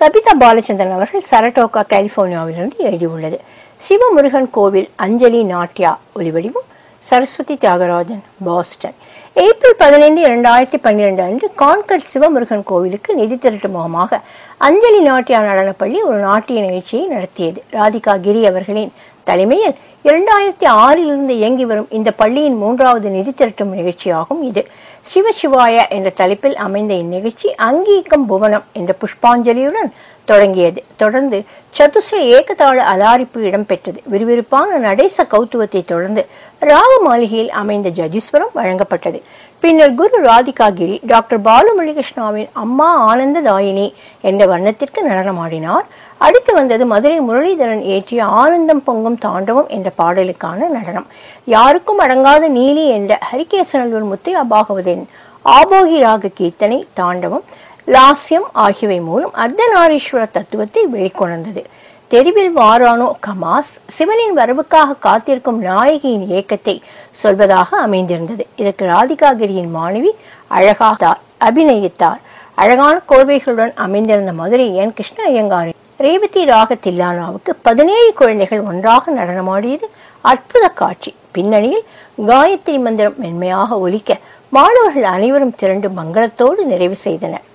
சபிதா பாலச்சந்திரன் அவர்கள் சரட்டோகா கலிபோர்னியாவிலிருந்து எழுதியுள்ளது சிவமுருகன் கோவில் அஞ்சலி நாட்டியா ஒலிவடிவும் சரஸ்வதி தியாகராஜன் பாஸ்டன் ஏப்ரல் பதினைந்து இரண்டாயிரத்தி பன்னிரண்டு அன்று கான்கட் சிவமுருகன் கோவிலுக்கு நிதி திரட்டு முகமாக அஞ்சலி நாட்டியா நடனப்பள்ளி ஒரு நாட்டிய நிகழ்ச்சியை நடத்தியது ராதிகா கிரி அவர்களின் தலைமையில் இரண்டாயிரத்தி ஆறிலிருந்து இயங்கி வரும் இந்த பள்ளியின் மூன்றாவது நிதி திரட்டும் நிகழ்ச்சியாகும் இது சிவசிவாய என்ற தலைப்பில் அமைந்த இந்நிகழ்ச்சி அங்கீகம் புவனம் என்ற புஷ்பாஞ்சலியுடன் தொடங்கியது தொடர்ந்து சதுஸ்ர ஏகதாள அலாரிப்பு இடம்பெற்றது விறுவிறுப்பான நடேச கௌத்துவத்தை தொடர்ந்து ராவ மாளிகையில் அமைந்த ஜஜீஸ்வரம் வழங்கப்பட்டது பின்னர் குரு ராதிகா கிரி டாக்டர் பாலுமுருகிருஷ்ணாவின் அம்மா ஆனந்ததாயினி என்ற வர்ணத்திற்கு நடனமாடினார் அடுத்து வந்தது மதுரை முரளிதரன் இயற்றிய ஆனந்தம் பொங்கும் தாண்டவம் என்ற பாடலுக்கான நடனம் யாருக்கும் அடங்காத நீலி என்ற ஹரிகேசனல்லூர் முத்தையா பாகவதின் ஆபோகி ராக கீர்த்தனை தாண்டவம் லாஸ்யம் ஆகியவை மூலம் அர்த்தநாரீஸ்வர தத்துவத்தை வெளிக்கொணர்ந்தது தெருவில் வாரானோ கமாஸ் சிவனின் வரவுக்காக காத்திருக்கும் நாயகியின் இயக்கத்தை சொல்வதாக அமைந்திருந்தது இதற்கு ராதிகாகிரியின் மாணவி அழகாத்தார் அபிநயித்தார் அழகான கோவைகளுடன் அமைந்திருந்த மதுரை என் கிருஷ்ண ஐயங்காரின் ரேவதி ராக தில்லானாவுக்கு பதினேழு குழந்தைகள் ஒன்றாக நடனமாடியது அற்புத காட்சி பின்னணியில் காயத்ரி மந்திரம் மென்மையாக ஒலிக்க மாணவர்கள் அனைவரும் திரண்டு மங்களத்தோடு நிறைவு செய்தனர்